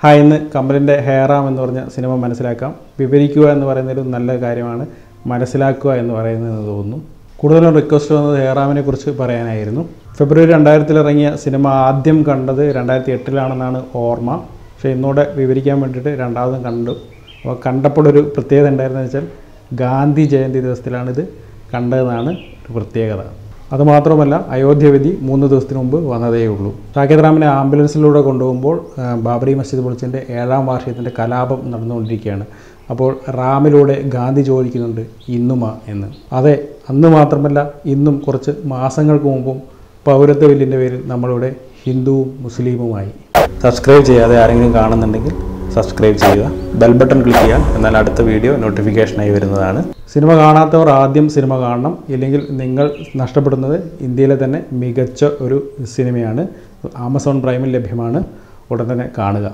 hi ഇന്ന് കമലിൻ്റെ ഹെയറാം എന്ന് പറഞ്ഞ സിനിമ മനസ്സിലാക്കാം വിവരിക്കുക എന്ന് പറയുന്നൊരു നല്ല കാര്യമാണ് മനസ്സിലാക്കുക എന്ന് പറയുന്നതെന്ന് തോന്നുന്നു കൂടുതലും റിക്വസ്റ്റ് വന്നത് ഹെയറാമിനെ കുറിച്ച് പറയാനായിരുന്നു ഫെബ്രുവരി രണ്ടായിരത്തിൽ ഇറങ്ങിയ സിനിമ ആദ്യം കണ്ടത് രണ്ടായിരത്തി എട്ടിലാണെന്നാണ് ഓർമ്മ പക്ഷേ ഇന്നൂടെ വിവരിക്കാൻ വേണ്ടിയിട്ട് രണ്ടാമതും കണ്ടു അപ്പോൾ കണ്ടപ്പോൾ ഒരു പ്രത്യേകത ഉണ്ടായിരുന്നത് വെച്ചാൽ ഗാന്ധി ജയന്തി ദിവസത്തിലാണിത് കണ്ടതെന്നാണ് ഒരു പ്രത്യേകത അതുമാത്രമല്ല അയോധ്യ വിധി മൂന്ന് ദിവസത്തിന് മുമ്പ് വന്നതേ ഉള്ളൂ സാക്കേത് റാമിനെ ആംബുലൻസിലൂടെ കൊണ്ടുപോകുമ്പോൾ ആ, ബാബറി മസ്ജിദ് പൊളിച്ചതിൻ്റെ ഏഴാം വാർഷികത്തിൻ്റെ കലാപം നടന്നുകൊണ്ടിരിക്കുകയാണ് അപ്പോൾ റാമിലൂടെ ഗാന്ധി ചോദിക്കുന്നുണ്ട് ഇന്നുമാ എന്ന് അതെ അന്ന് മാത്രമല്ല ഇന്നും കുറച്ച് മാസങ്ങൾക്ക് മുമ്പും പൗരത്വ ബില്ലിൻ്റെ പേരിൽ നമ്മളിവിടെ ഹിന്ദുവും മുസ്ലിമുമായി സബ്സ്ക്രൈബ് ചെയ്യാതെ ആരെങ്കിലും കാണുന്നുണ്ടെങ്കിൽ സബ്സ്ക്രൈബ് ചെയ്യുക ബെൽ ബട്ടൺ ക്ലിക്ക് ചെയ്യാൻ എന്നാൽ അടുത്ത വീഡിയോ നോട്ടിഫിക്കേഷനായി വരുന്നതാണ് സിനിമ കാണാത്തവർ ആദ്യം സിനിമ കാണണം ഇല്ലെങ്കിൽ നിങ്ങൾ നഷ്ടപ്പെടുന്നത് ഇന്ത്യയിലെ തന്നെ മികച്ച ഒരു സിനിമയാണ് ആമസോൺ പ്രൈമിൽ ലഭ്യമാണ് ഉടൻ തന്നെ കാണുക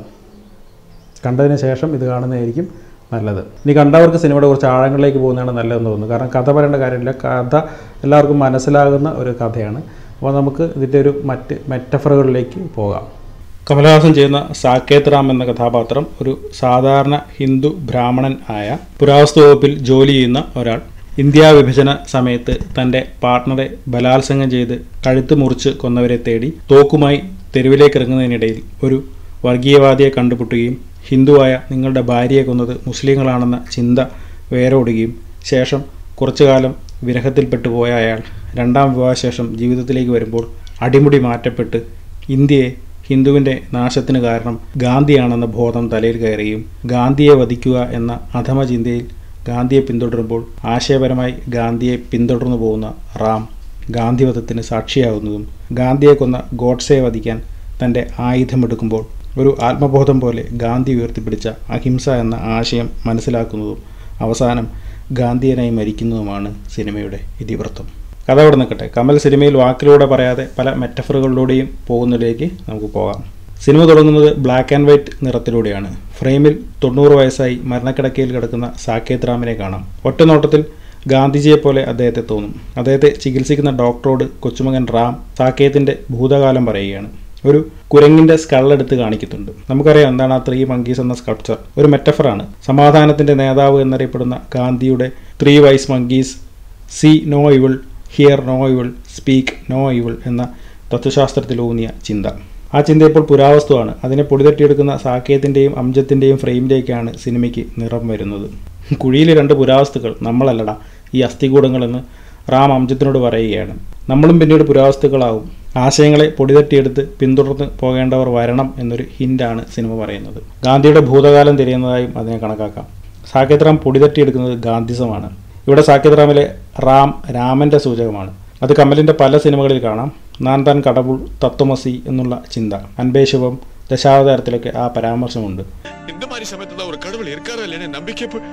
കണ്ടതിന് ശേഷം ഇത് കാണുന്നതായിരിക്കും നല്ലത് ഇനി കണ്ടവർക്ക് സിനിമയുടെ കുറച്ച് ആഴങ്ങളിലേക്ക് പോകുന്നതാണ് നല്ലതെന്ന് തോന്നുന്നു കാരണം കഥ പറയേണ്ട കാര്യമില്ല കഥ എല്ലാവർക്കും മനസ്സിലാകുന്ന ഒരു കഥയാണ് അപ്പോൾ നമുക്ക് ഇതിൻ്റെ ഒരു മറ്റ് മെറ്റഫറുകളിലേക്ക് പോകാം കമലഹാസൻ ചെയ്യുന്ന സാക്കേത് റാം എന്ന കഥാപാത്രം ഒരു സാധാരണ ഹിന്ദു ബ്രാഹ്മണൻ ആയ പുരാവസ്തു വകുപ്പിൽ ജോലി ചെയ്യുന്ന ഒരാൾ ഇന്ത്യ വിഭജന സമയത്ത് തൻ്റെ പാർട്ട്ണറെ ബലാത്സംഗം ചെയ്ത് കഴുത്ത് മുറിച്ച് കൊന്നവരെ തേടി തോക്കുമായി തെരുവിലേക്ക് ഇറങ്ങുന്നതിനിടയിൽ ഒരു വർഗീയവാദിയെ കണ്ടുമുട്ടുകയും ഹിന്ദുവായ നിങ്ങളുടെ ഭാര്യയെ കൊന്നത് മുസ്ലിങ്ങളാണെന്ന ചിന്ത വേരോടുകയും ശേഷം കുറച്ചു കാലം വിരഹത്തിൽപ്പെട്ടു പോയ അയാൾ രണ്ടാം വിവാഹശേഷം ജീവിതത്തിലേക്ക് വരുമ്പോൾ അടിമുടി മാറ്റപ്പെട്ട് ഇന്ത്യയെ ഹിന്ദുവിൻ്റെ നാശത്തിന് കാരണം ഗാന്ധിയാണെന്ന ബോധം തലയിൽ കയറുകയും ഗാന്ധിയെ വധിക്കുക എന്ന അധമ ചിന്തയിൽ ഗാന്ധിയെ പിന്തുടരുമ്പോൾ ആശയപരമായി ഗാന്ധിയെ പിന്തുടർന്നു പോകുന്ന റാം ഗാന്ധിവധത്തിന് സാക്ഷിയാകുന്നതും ഗാന്ധിയെ കൊന്ന ഗോഡ്സയെ വധിക്കാൻ തൻ്റെ ആയുധമെടുക്കുമ്പോൾ ഒരു ആത്മബോധം പോലെ ഗാന്ധി ഉയർത്തിപ്പിടിച്ച അഹിംസ എന്ന ആശയം മനസ്സിലാക്കുന്നതും അവസാനം ഗാന്ധിയനായി മരിക്കുന്നതുമാണ് സിനിമയുടെ ഇതിവൃത്തം കഥ ഇവിടെ നിൽക്കട്ടെ കമൽ സിനിമയിൽ വാക്കിലൂടെ പറയാതെ പല മെറ്റഫറുകളിലൂടെയും പോകുന്നതിലേക്ക് നമുക്ക് പോകാം സിനിമ തുടങ്ങുന്നത് ബ്ലാക്ക് ആൻഡ് വൈറ്റ് നിറത്തിലൂടെയാണ് ഫ്രെയിമിൽ തൊണ്ണൂറ് വയസ്സായി മരണക്കിടക്കയിൽ കിടക്കുന്ന സാക്കേത് റാമിനെ കാണാം ഒറ്റ നോട്ടത്തിൽ ഗാന്ധിജിയെ പോലെ അദ്ദേഹത്തെ തോന്നും അദ്ദേഹത്തെ ചികിത്സിക്കുന്ന ഡോക്ടറോട് കൊച്ചുമകൻ റാം സാക്കേത്തിൻ്റെ ഭൂതകാലം പറയുകയാണ് ഒരു കുരങ്ങിന്റെ സ്കളെടുത്ത് കാണിക്കുന്നുണ്ട് നമുക്കറിയാം എന്താണ് ആ ത്രീ മങ്കീസ് എന്ന സ്കൾപ്ചർ ഒരു മെറ്റഫറാണ് സമാധാനത്തിന്റെ നേതാവ് എന്നറിയപ്പെടുന്ന ഗാന്ധിയുടെ three wise monkeys see no evil hear no evil speak no evil എന്ന തത്വശാസ്ത്രത്തിലൂന്നിയ ചിന്ത ആ ചിന്ത ഇപ്പോൾ പുരാവസ്തുവാണ് അതിനെ പൊടിതട്ടിയെടുക്കുന്ന സാക്കേത്തിൻ്റെയും അംജത്തിൻ്റെയും ഫ്രെയിമിലേക്കാണ് സിനിമയ്ക്ക് നിറം വരുന്നത് കുഴിയിൽ രണ്ട് പുരാവസ്തുക്കൾ നമ്മളല്ലടാ ഈ അസ്ഥികൂടങ്ങളെന്ന് റാം അംജത്തിനോട് പറയുകയാണ് നമ്മളും പിന്നീട് പുരാവസ്തുക്കളാവും ആശയങ്ങളെ പൊടിതട്ടിയെടുത്ത് പിന്തുടർന്ന് പോകേണ്ടവർ വരണം എന്നൊരു ഹിൻ്റാണ് സിനിമ പറയുന്നത് ഗാന്ധിയുടെ ഭൂതകാലം തിരയുന്നതായും അതിനെ കണക്കാക്കാം സാക്കേത് റാം പൊടിതട്ടിയെടുക്കുന്നത് ഗാന്ധിസമാണ് ഇവിടെ സാക്കേത് റാമിലെ റാം രാമൻ്റെ സൂചകമാണ് അത് കമലിൻ്റെ പല സിനിമകളിൽ കാണാം നാൻ താൻ കടവുൾ തത്വമസി എന്നുള്ള ചിന്ത അൻപേശവം ദശാവതാരത്തിലൊക്കെ ആ പരാമർശമുണ്ട് இந்த மாதிரி சமயத்துல ஒரு கடவுள் இருக்காரா இல்லைன்னு நம்பிக்கை போ-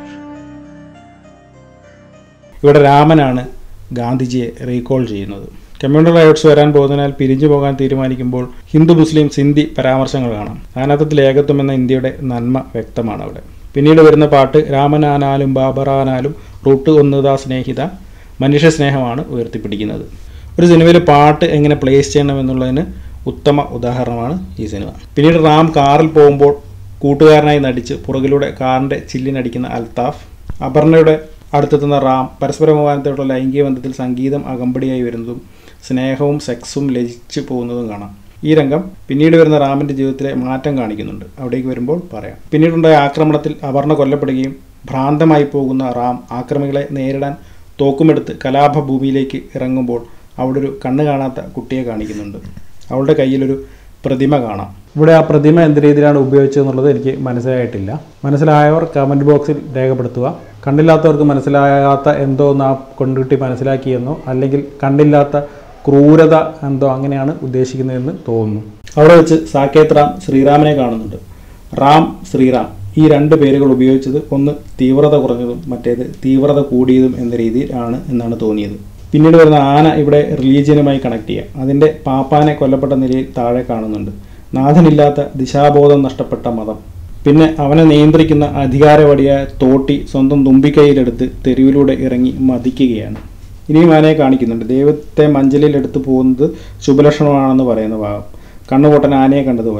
ഇവിടെ രാമനാണ് ഗാന്ധിജിയെ റീകോൾ ചെയ്യുന്നത് കമ്മ്യൂണൽ റൈറ്റ്സ് വരാൻ പോകുന്നതിനാൽ പിരിഞ്ഞു പോകാൻ തീരുമാനിക്കുമ്പോൾ ഹിന്ദു മുസ്ലിം സിന്ധി പരാമർശങ്ങൾ കാണാം നാനാത്വത്തിൽ ഏകത്വം എന്ന ഇന്ത്യയുടെ നന്മ വ്യക്തമാണ് അവിടെ പിന്നീട് വരുന്ന പാട്ട് രാമനാനാലും ബാബറാനാലും റൂട്ട് ഒന്നുതാ സ്നേഹിത മനുഷ്യ സ്നേഹമാണ് ഉയർത്തിപ്പിടിക്കുന്നത് ഒരു സിനിമയിൽ പാട്ട് എങ്ങനെ പ്ലേസ് ചെയ്യണം എന്നുള്ളതിന് ഉത്തമ ഉദാഹരണമാണ് ഈ സിനിമ പിന്നീട് റാം കാറിൽ പോകുമ്പോൾ കൂട്ടുകാരനായി നടിച്ച് പുറകിലൂടെ കാറിൻ്റെ ചില്ലിനടിക്കുന്ന അൽത്താഫ് അപർണയുടെ അടുത്തെത്തുന്ന റാം പരസ്പര ബഹുമാനത്തോടുള്ള ലൈംഗിക ബന്ധത്തിൽ സംഗീതം അകമ്പടിയായി വരുന്നതും സ്നേഹവും സെക്സും ലജിച്ചു പോകുന്നതും കാണാം ഈ രംഗം പിന്നീട് വരുന്ന റാമിൻ്റെ ജീവിതത്തിലെ മാറ്റം കാണിക്കുന്നുണ്ട് അവിടേക്ക് വരുമ്പോൾ പറയാം പിന്നീടുണ്ടായ ആക്രമണത്തിൽ അപർണ കൊല്ലപ്പെടുകയും ഭ്രാന്തമായി പോകുന്ന റാം ആക്രമികളെ നേരിടാൻ തോക്കുമെടുത്ത് കലാപഭൂമിയിലേക്ക് ഇറങ്ങുമ്പോൾ അവിടെ ഒരു കണ്ണ് കാണാത്ത കുട്ടിയെ കാണിക്കുന്നുണ്ട് അവളുടെ കയ്യിലൊരു പ്രതിമ കാണാം ഇവിടെ ആ പ്രതിമ എന്ത് രീതിയിലാണ് ഉപയോഗിച്ചതെന്നുള്ളത് എനിക്ക് മനസ്സിലായിട്ടില്ല മനസ്സിലായവർ കമൻറ്റ് ബോക്സിൽ രേഖപ്പെടുത്തുക കണ്ടില്ലാത്തവർക്ക് മനസ്സിലാകാത്ത എന്തോ നാം കൊണ്ടുകിട്ടി മനസ്സിലാക്കിയെന്നോ അല്ലെങ്കിൽ കണ്ടില്ലാത്ത ക്രൂരത എന്തോ അങ്ങനെയാണ് ഉദ്ദേശിക്കുന്നതെന്ന് തോന്നുന്നു അവിടെ വെച്ച് സാക്കേത് റാം ശ്രീറാമിനെ കാണുന്നുണ്ട് റാം ശ്രീറാം ഈ രണ്ട് പേരുകൾ ഉപയോഗിച്ചത് ഒന്ന് തീവ്രത കുറഞ്ഞതും മറ്റേത് തീവ്രത കൂടിയതും എന്ന രീതിയിൽ ആണ് എന്നാണ് തോന്നിയത് പിന്നീട് വരുന്ന ആന ഇവിടെ റിലീജിയനുമായി കണക്ട് ചെയ്യുക അതിൻ്റെ പാപ്പാനെ കൊല്ലപ്പെട്ട നിലയിൽ താഴെ കാണുന്നുണ്ട് നാഥനില്ലാത്ത ദിശാബോധം നഷ്ടപ്പെട്ട മതം പിന്നെ അവനെ നിയന്ത്രിക്കുന്ന അധികാരവടിയായ തോട്ടി സ്വന്തം തുമ്പിക്കൈയിലെടുത്ത് തെരുവിലൂടെ ഇറങ്ങി മതിക്കുകയാണ് ഇനിയും ആനയെ കാണിക്കുന്നുണ്ട് ദൈവത്തെ മഞ്ചലിൽ എടുത്തു പോകുന്നത് ശുഭലക്ഷണമാണെന്ന് പറയുന്ന ഭാഗം കണ്ണുപൊട്ടൻ ആനയെ കണ്ടതുപോലെ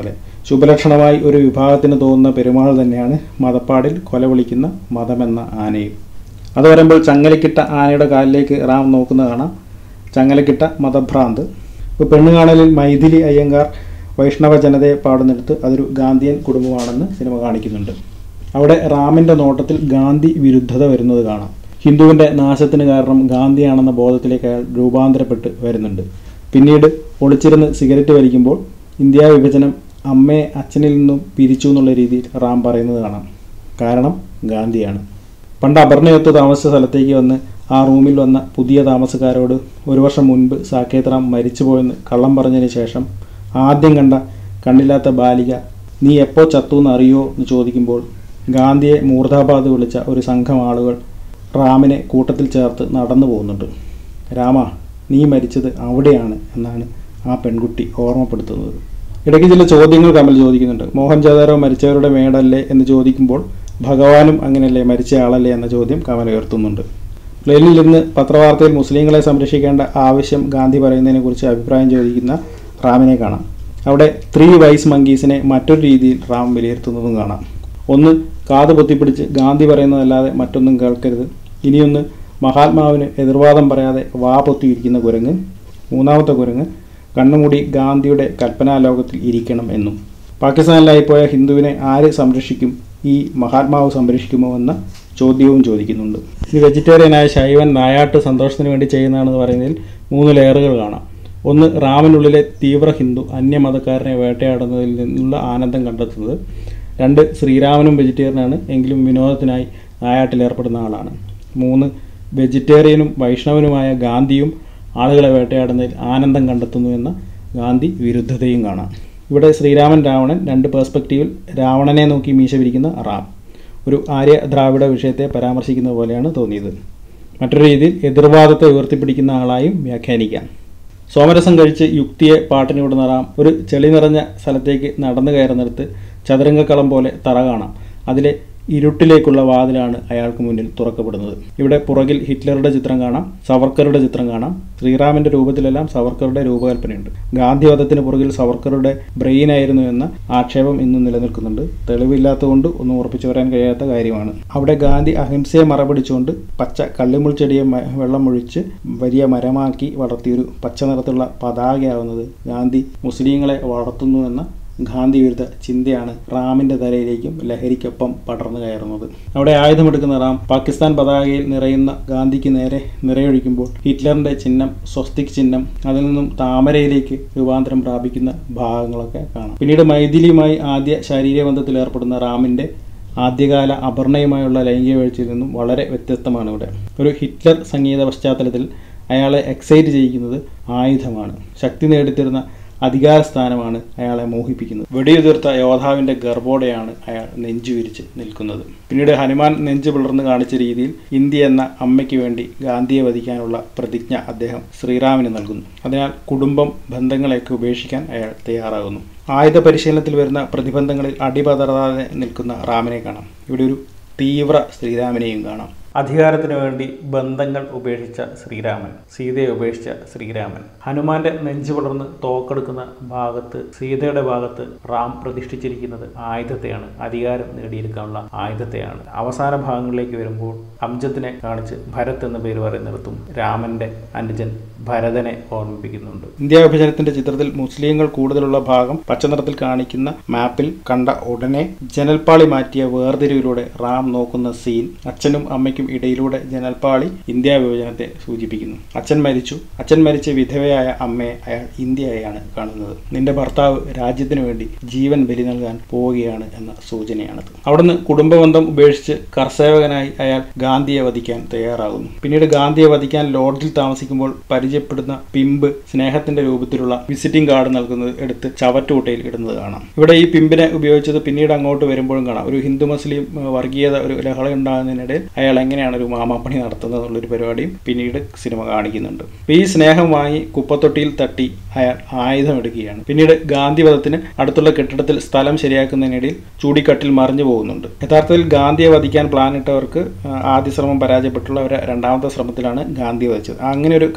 ശുഭലക്ഷണമായി ഒരു വിഭാഗത്തിന് തോന്നുന്ന പെരുമാൾ തന്നെയാണ് മതപ്പാടിൽ കൊല വിളിക്കുന്ന മതമെന്ന ആനയും അത് പറയുമ്പോൾ ചങ്ങലക്കിട്ട ആനയുടെ കാലിലേക്ക് റാം നോക്കുന്നത് കാണാം ചങ്ങലക്കിട്ട മതഭ്രാന്ത് ഇപ്പോൾ പെണ്ണുകാണലിൽ മൈഥിലി അയ്യങ്കാർ വൈഷ്ണവ ജനതയെ പാടുന്നിടത്ത് അതൊരു ഗാന്ധിയൻ കുടുംബമാണെന്ന് സിനിമ കാണിക്കുന്നുണ്ട് അവിടെ റാമിൻ്റെ നോട്ടത്തിൽ ഗാന്ധി വിരുദ്ധത വരുന്നത് കാണാം ഹിന്ദുവിൻ്റെ നാശത്തിന് കാരണം ഗാന്ധിയാണെന്ന ബോധത്തിലേക്ക് അയാൾ രൂപാന്തരപ്പെട്ട് വരുന്നുണ്ട് പിന്നീട് ഒളിച്ചിരുന്ന് സിഗരറ്റ് വലിക്കുമ്പോൾ ഇന്ത്യ വിഭജനം അമ്മയെ അച്ഛനിൽ നിന്നും പിരിച്ചു എന്നുള്ള രീതിയിൽ റാം പറയുന്നത് കാണാം കാരണം ഗാന്ധിയാണ് പണ്ട് അപർണയൊത്ത് താമസിച്ച സ്ഥലത്തേക്ക് വന്ന് ആ റൂമിൽ വന്ന പുതിയ താമസക്കാരോട് ഒരു വർഷം മുൻപ് സാക്കേത് റാം മരിച്ചുപോയെന്ന് കള്ളം പറഞ്ഞതിന് ശേഷം ആദ്യം കണ്ട കണ്ണില്ലാത്ത ബാലിക നീ എപ്പോൾ ചത്തു എന്ന് അറിയോ എന്ന് ചോദിക്കുമ്പോൾ ഗാന്ധിയെ മൂർധാബാദ് വിളിച്ച ഒരു സംഘം ആളുകൾ റാമിനെ കൂട്ടത്തിൽ ചേർത്ത് നടന്നു പോകുന്നുണ്ട് രാമ നീ മരിച്ചത് അവിടെയാണ് എന്നാണ് ആ പെൺകുട്ടി ഓർമ്മപ്പെടുത്തുന്നത് ഇടയ്ക്ക് ചില ചോദ്യങ്ങൾ കമൽ ചോദിക്കുന്നുണ്ട് മോഹൻജാദാരോ മരിച്ചവരുടെ മേടല്ലേ എന്ന് ചോദിക്കുമ്പോൾ ഭഗവാനും അങ്ങനെയല്ലേ മരിച്ച ആളല്ലേ എന്ന ചോദ്യം കമൽ ഉയർത്തുന്നുണ്ട് പ്ലെയിനിൽ നിന്ന് പത്രവാർത്തയിൽ മുസ്ലിങ്ങളെ സംരക്ഷിക്കേണ്ട ആവശ്യം ഗാന്ധി പറയുന്നതിനെക്കുറിച്ച് അഭിപ്രായം ചോദിക്കുന്ന റാമിനെ കാണാം അവിടെ ത്രീ വൈസ് മങ്കീസിനെ മറ്റൊരു രീതിയിൽ റാം വിലയിരുത്തുന്നതും കാണാം ഒന്ന് കാത് പൊത്തിപ്പിടിച്ച് ഗാന്ധി പറയുന്നതല്ലാതെ മറ്റൊന്നും കേൾക്കരുത് ഇനിയൊന്ന് മഹാത്മാവിന് എതിർവാദം പറയാതെ വാ പൊത്തിയിരിക്കുന്ന കുരങ്ങ് മൂന്നാമത്തെ കുരങ്ങ് കണ്ണുമൂടി ഗാന്ധിയുടെ കൽപ്പനാലോകത്തിൽ ഇരിക്കണം എന്നും പാകിസ്ഥാനിലായി പോയ ഹിന്ദുവിനെ ആര് സംരക്ഷിക്കും ഈ മഹാത്മാവ് സംരക്ഷിക്കുമോ എന്ന ചോദ്യവും ചോദിക്കുന്നുണ്ട് ഈ വെജിറ്റേറിയനായ ശൈവൻ നായാട്ട് സന്തോഷത്തിന് വേണ്ടി ചെയ്യുന്നതാണെന്ന് പറയുന്നതിൽ മൂന്ന് ലെയറുകൾ കാണാം ഒന്ന് റാമിനുള്ളിലെ തീവ്ര ഹിന്ദു അന്യമതക്കാരനെ വേട്ടയാടുന്നതിൽ നിന്നുള്ള ആനന്ദം കണ്ടെത്തുന്നത് രണ്ട് ശ്രീരാമനും വെജിറ്റേറിയനാണ് എങ്കിലും വിനോദത്തിനായി നായാട്ടിൽ ഏർപ്പെടുന്ന ആളാണ് മൂന്ന് വെജിറ്റേറിയനും വൈഷ്ണവനുമായ ഗാന്ധിയും ആളുകളെ വേട്ടയാടുന്നതിൽ ആനന്ദം കണ്ടെത്തുന്നു എന്ന ഗാന്ധി വിരുദ്ധതയും കാണാം ഇവിടെ ശ്രീരാമൻ രാവണൻ രണ്ട് പേഴ്സ്പെക്റ്റീവിൽ രാവണനെ നോക്കി മീശ വിരിക്കുന്ന റാം ഒരു ആര്യ ദ്രാവിഡ വിഷയത്തെ പരാമർശിക്കുന്ന പോലെയാണ് തോന്നിയത് മറ്റൊരു രീതിയിൽ എതിർവാദത്തെ ഉയർത്തിപ്പിടിക്കുന്ന ആളായും വ്യാഖ്യാനിക്കാം സോമരസം കഴിച്ച് യുക്തിയെ പാട്ടിന് വിടുന്ന റാം ഒരു ചെളി നിറഞ്ഞ സ്ഥലത്തേക്ക് നടന്നു കയറുന്നിടത്ത് ചതുരംഗക്കളം പോലെ തറ കാണാം അതിലെ ഇരുട്ടിലേക്കുള്ള വാതിലാണ് അയാൾക്ക് മുന്നിൽ തുറക്കപ്പെടുന്നത് ഇവിടെ പുറകിൽ ഹിറ്റ്ലറുടെ ചിത്രം കാണാം സവർക്കറുടെ ചിത്രം കാണാം ശ്രീറാമിന്റെ രൂപത്തിലെല്ലാം സവർക്കറുടെ രൂപകൽപ്പനയുണ്ട് ഗാന്ധിവധത്തിന് പുറകിൽ സവർക്കറുടെ ബ്രെയിൻ ആയിരുന്നു എന്ന ആക്ഷേപം ഇന്നും നിലനിൽക്കുന്നുണ്ട് തെളിവില്ലാത്തതുകൊണ്ട് ഒന്നും ഉറപ്പിച്ചു വരാൻ കഴിയാത്ത കാര്യമാണ് അവിടെ ഗാന്ധി അഹിംസയെ മറപിടിച്ചുകൊണ്ട് പച്ച കള്ളിമുൾ ചെടിയെ മ- വെള്ളമൊഴിച്ച് വലിയ മരമാക്കി വളർത്തിയൊരു പച്ച നിറത്തുള്ള പതാകയാവുന്നത് ഗാന്ധി മുസ്ലിങ്ങളെ വളർത്തുന്നു എന്ന ഗാന്ധി വിരുദ്ധ ചിന്തയാണ് റാമിന്റെ തലയിലേക്കും ലഹരിക്കൊപ്പം പടർന്നു കയറുന്നത് അവിടെ ആയുധമെടുക്കുന്ന റാം പാകിസ്ഥാൻ പതാകയിൽ നിറയുന്ന ഗാന്ധിക്ക് നേരെ നിറയൊഴിക്കുമ്പോൾ ഹിറ്റ്ലറിന്റെ ചിഹ്നം സ്വസ്തിക് ചിഹ്നം അതിൽ നിന്നും താമരയിലേക്ക് രൂപാന്തരം പ്രാപിക്കുന്ന ഭാഗങ്ങളൊക്കെ കാണാം പിന്നീട് മൈഥിലിയുമായി ആദ്യ ശാരീരിക ബന്ധത്തിൽ ഏർപ്പെടുന്ന റാമിന്റെ ആദ്യകാല അപർണയുമായുള്ള ലൈംഗിക വീഴ്ചയിൽ നിന്നും വളരെ വ്യത്യസ്തമാണ് ഇവിടെ ഒരു ഹിറ്റ്ലർ സംഗീത പശ്ചാത്തലത്തിൽ അയാളെ എക്സൈറ്റ് ചെയ്യിക്കുന്നത് ആയുധമാണ് ശക്തി നേടിത്തരുന്ന അധികാര സ്ഥാനമാണ് അയാളെ മോഹിപ്പിക്കുന്നത് വെടിയുതിർത്ത യോദ്ധാവിന്റെ ഗർഭോടെയാണ് അയാൾ നെഞ്ചു വിരിച്ച് നിൽക്കുന്നത് പിന്നീട് ഹനുമാൻ നെഞ്ചു പിളർന്ന് കാണിച്ച രീതിയിൽ ഇന്ത്യ എന്ന അമ്മയ്ക്ക് വേണ്ടി ഗാന്ധിയെ വധിക്കാനുള്ള പ്രതിജ്ഞ അദ്ദേഹം ശ്രീറാമിന് നൽകുന്നു അതിനാൽ കുടുംബം ബന്ധങ്ങളെയൊക്കെ ഉപേക്ഷിക്കാൻ അയാൾ തയ്യാറാകുന്നു ആയുധ പരിശീലനത്തിൽ വരുന്ന പ്രതിബന്ധങ്ങളിൽ അടിപതറാതെ നിൽക്കുന്ന റാമിനെ കാണാം ഇവിടെ ഒരു തീവ്ര ശ്രീരാമനെയും കാണാം അധികാരത്തിന് വേണ്ടി ബന്ധങ്ങൾ ഉപേക്ഷിച്ച ശ്രീരാമൻ സീതയെ ഉപേക്ഷിച്ച ശ്രീരാമൻ ഹനുമാന്റെ നെഞ്ചു വളർന്ന് തോക്കെടുക്കുന്ന ഭാഗത്ത് സീതയുടെ ഭാഗത്ത് റാം പ്രതിഷ്ഠിച്ചിരിക്കുന്നത് ആയുധത്തെയാണ് അധികാരം നേടിയെടുക്കാനുള്ള ആയുധത്തെയാണ് അവസാന ഭാഗങ്ങളിലേക്ക് വരുമ്പോൾ അംജത്തിനെ കാണിച്ച് ഭരത് എന്ന പേര് പറയുന്നിടത്തും രാമന്റെ അനുജൻ ഭരതനെ ഓർമ്മിപ്പിക്കുന്നുണ്ട് ഇന്ത്യ വിഭജനത്തിന്റെ ചിത്രത്തിൽ മുസ്ലിങ്ങൾ കൂടുതലുള്ള ഭാഗം പച്ചനിറത്തിൽ കാണിക്കുന്ന മാപ്പിൽ കണ്ട ഉടനെ ജനൽപ്പാളി മാറ്റിയ വേർതിരിവിലൂടെ റാം നോക്കുന്ന സീൻ അച്ഛനും അമ്മയ്ക്കും ഇടയിലൂടെ ജനൽപ്പാളി ഇന്ത്യ വിഭജനത്തെ സൂചിപ്പിക്കുന്നു അച്ഛൻ മരിച്ചു അച്ഛൻ മരിച്ച വിധവയായ അമ്മയെ അയാൾ ഇന്ത്യയായാണ് കാണുന്നത് നിന്റെ ഭർത്താവ് രാജ്യത്തിനു വേണ്ടി ജീവൻ ബലി നൽകാൻ പോവുകയാണ് എന്ന സൂചനയാണത് അവിടുന്ന് കുടുംബബന്ധം ഉപേക്ഷിച്ച് കർസേവകനായി അയാൾ ഗാന്ധിയെ വധിക്കാൻ തയ്യാറാകുന്നു പിന്നീട് ഗാന്ധിയെ വധിക്കാൻ ലോഡ്ജിൽ താമസിക്കുമ്പോൾ പരിചയപ്പെടുന്ന പിമ്പ് സ്നേഹത്തിന്റെ രൂപത്തിലുള്ള വിസിറ്റിംഗ് കാർഡ് നൽകുന്നത് എടുത്ത് ചവറ്റുകുട്ടയിൽ ഇടുന്നത് കാണാം ഇവിടെ ഈ പിമ്പിനെ ഉപയോഗിച്ചത് പിന്നീട് അങ്ങോട്ട് വരുമ്പോഴും കാണാം ഒരു ഹിന്ദു മുസ്ലിം ഏഹ്, വർഗീയത ഒരു ലഹള ഉണ്ടാകുന്നതിനിടയിൽ അയാൾ എങ്ങനെയാണ് ഒരു മാമാപ്പണി നടത്തുന്നത് എന്നുള്ളൊരു പരിപാടിയും പിന്നീട് സിനിമ കാണിക്കുന്നുണ്ട് അപ്പൊ ഈ സ്നേഹം വാങ്ങി കുപ്പത്തൊട്ടിയിൽ തട്ടി അയാൾ ആയുധം എടുക്കുകയാണ് പിന്നീട് ഗാന്ധിവധത്തിന് അടുത്തുള്ള കെട്ടിടത്തിൽ സ്ഥലം ശരിയാക്കുന്നതിനിടയിൽ ചൂടിക്കട്ടിൽ മറിഞ്ഞു പോകുന്നുണ്ട് യഥാർത്ഥത്തിൽ ഗാന്ധിയെ വധിക്കാൻ പ്ലാനിട്ടവർക്ക് ആ, ആദ്യ ശ്രമം പരാജയപ്പെട്ടുള്ള ഒരു രണ്ടാമത്തെ ശ്രമത്തിലാണ് ഗാന്ധി വധിച്ചത് അങ്ങനെ ഒരു കാര്യത്തെ ഇവിടെ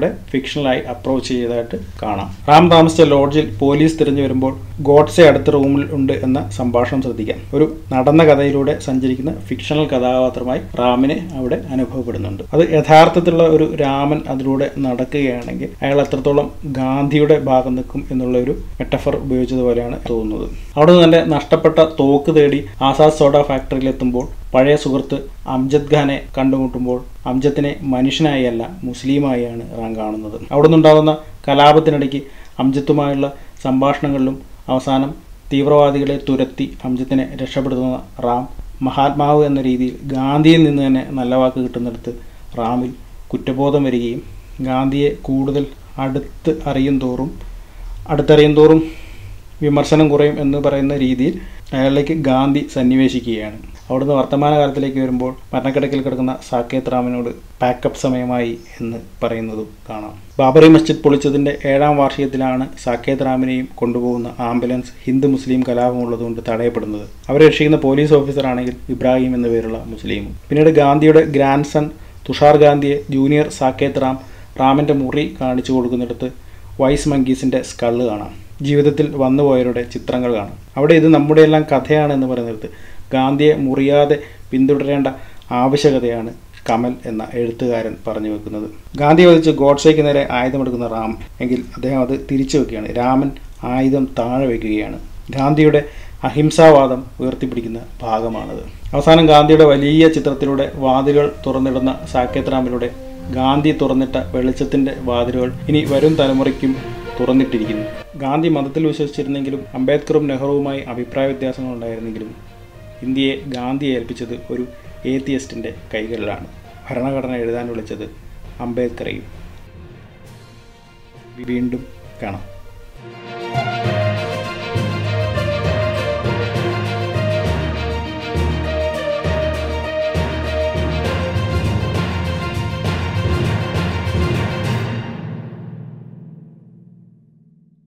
ഇവിടെ ഫിക്ഷണലായി അപ്രോച്ച് ചെയ്തതായിട്ട് കാണാം റാം താമസിച്ച ലോഡ്ജിൽ പോലീസ് തിരഞ്ഞു വരുമ്പോൾ ഗോഡ്സെ അടുത്ത റൂമിൽ ഉണ്ട് എന്ന സംഭാഷണം ശ്രദ്ധിക്കാം ഒരു നടന്ന കഥയിലൂടെ സഞ്ചരിക്കുന്ന ഫിക്ഷണൽ കഥാപാത്രമായി റാമിനെ അവിടെ അനുഭവപ്പെടുന്നുണ്ട് അത് യഥാർത്ഥത്തിലുള്ള ഒരു രാമൻ അതിലൂടെ നടക്കുകയാണെങ്കിൽ അയാൾ എത്രത്തോളം ഗാന്ധിയുടെ ഭാഗം നിൽക്കും എന്നുള്ള ഒരു മെറ്റഫർ ഉപയോഗിച്ചതുപോലെയാണ് തോന്നുന്നത് അവിടെ നിന്ന് തന്റെ നഷ്ടപ്പെട്ട തോക്ക് തേടി ആസാദ് സോഡ ഫാക്ടറിയിൽ എത്തുമ്പോൾ പഴയ സുഹൃത്ത് അംജദ് ഖാനെ കണ്ടുമുട്ടുമ്പോൾ അംജത്തിനെ മനുഷ്യനായി അല്ല മുസ്ലിമായാണ് റാം കാണുന്നത് അവിടെ നിന്നുണ്ടാകുന്ന കലാപത്തിനിടയ്ക്ക് അംജത്തുമായുള്ള സംഭാഷണങ്ങളിലും അവസാനം തീവ്രവാദികളെ തുരത്തി അംജത്തിനെ രക്ഷപ്പെടുത്തുന്ന റാം മഹാത്മാവ് എന്ന രീതിയിൽ ഗാന്ധിയിൽ നിന്ന് തന്നെ നല്ല വാക്ക് കിട്ടുന്നിടത്ത് റാമിൽ കുറ്റബോധം വരികയും ഗാന്ധിയെ കൂടുതൽ അടുത്ത് അറിയും തോറും അടുത്തറിയും തോറും വിമർശനം കുറയും എന്ന് പറയുന്ന രീതിയിൽ അയാളിലേക്ക് ഗാന്ധി സന്നിവേശിക്കുകയാണ് അവിടുന്ന് വർത്തമാനകാലത്തിലേക്ക് വരുമ്പോൾ മരണക്കിടക്കിൽ കിടക്കുന്ന സാക്കേത് റാമിനോട് പാക്കപ്പ് സമയമായി എന്ന് പറയുന്നതും കാണാം ബാബറി മസ്ജിദ് പൊളിച്ചതിൻ്റെ ഏഴാം വാർഷികത്തിലാണ് സാക്കേത് റാമിനെയും കൊണ്ടുപോകുന്ന ആംബുലൻസ് ഹിന്ദു മുസ്ലിം കലാപമുള്ളതുകൊണ്ട് തടയപ്പെടുന്നത് അവരെ രക്ഷിക്കുന്ന പോലീസ് ഓഫീസറാണെങ്കിൽ ഇബ്രാഹിം എന്ന പേരുള്ള മുസ്ലിമും പിന്നീട് ഗാന്ധിയുടെ ഗ്രാൻഡ് സൺ തുഷാർ ഗാന്ധിയെ ജൂനിയർ സാക്കേത് റാം റാമിൻ്റെ മുറി കാണിച്ചു കൊടുക്കുന്നിടത്ത് വൈസ് മങ്കീസിൻ്റെ സ്കള് കാണാം ജീവിതത്തിൽ വന്നുപോയവരുടെ ചിത്രങ്ങൾ കാണാം അവിടെ ഇത് നമ്മുടെയെല്ലാം കഥയാണ് എന്ന് പറയുന്നിടത്ത് ഗാന്ധിയെ മുറിയാതെ പിന്തുടരേണ്ട ആവശ്യകതയാണ് കമൽ എന്ന എഴുത്തുകാരൻ പറഞ്ഞു വെക്കുന്നത് ഗാന്ധി വധിച്ച് ഗോഡ്സേക്ക് നേരെ ആയുധമെടുക്കുന്ന റാം എങ്കിൽ അദ്ദേഹം അത് തിരിച്ചു വെക്കുകയാണ് രാമൻ ആയുധം താഴെ വയ്ക്കുകയാണ് ഗാന്ധിയുടെ അഹിംസാവാദം ഉയർത്തിപ്പിടിക്കുന്ന ഭാഗമാണത് അവസാനം ഗാന്ധിയുടെ വലിയ ചിത്രത്തിലൂടെ വാതിലുകൾ തുറന്നിടുന്ന സാക്കേത് റാമിലൂടെ ഗാന്ധി തുറന്നിട്ട വെളിച്ചത്തിന്റെ വാതിലുകൾ ഇനി വരും തലമുറയ്ക്കും തുറന്നിട്ടിരിക്കുന്നു ഗാന്ധി മതത്തിൽ വിശ്വസിച്ചിരുന്നെങ്കിലും അംബേദ്കറും നെഹ്റുവുമായി അഭിപ്രായ വ്യത്യാസങ്ങൾ ഉണ്ടായിരുന്നെങ്കിലും ഇന്ത്യയെ ഗാന്ധി ഏൽപ്പിച്ചത് ഒരു ഏത്തിയസ്റ്റിൻ്റെ കൈകളിലാണ് ഭരണഘടന എഴുതാൻ വിളിച്ചത് അംബേദ്കറെയും വീണ്ടും കാണാം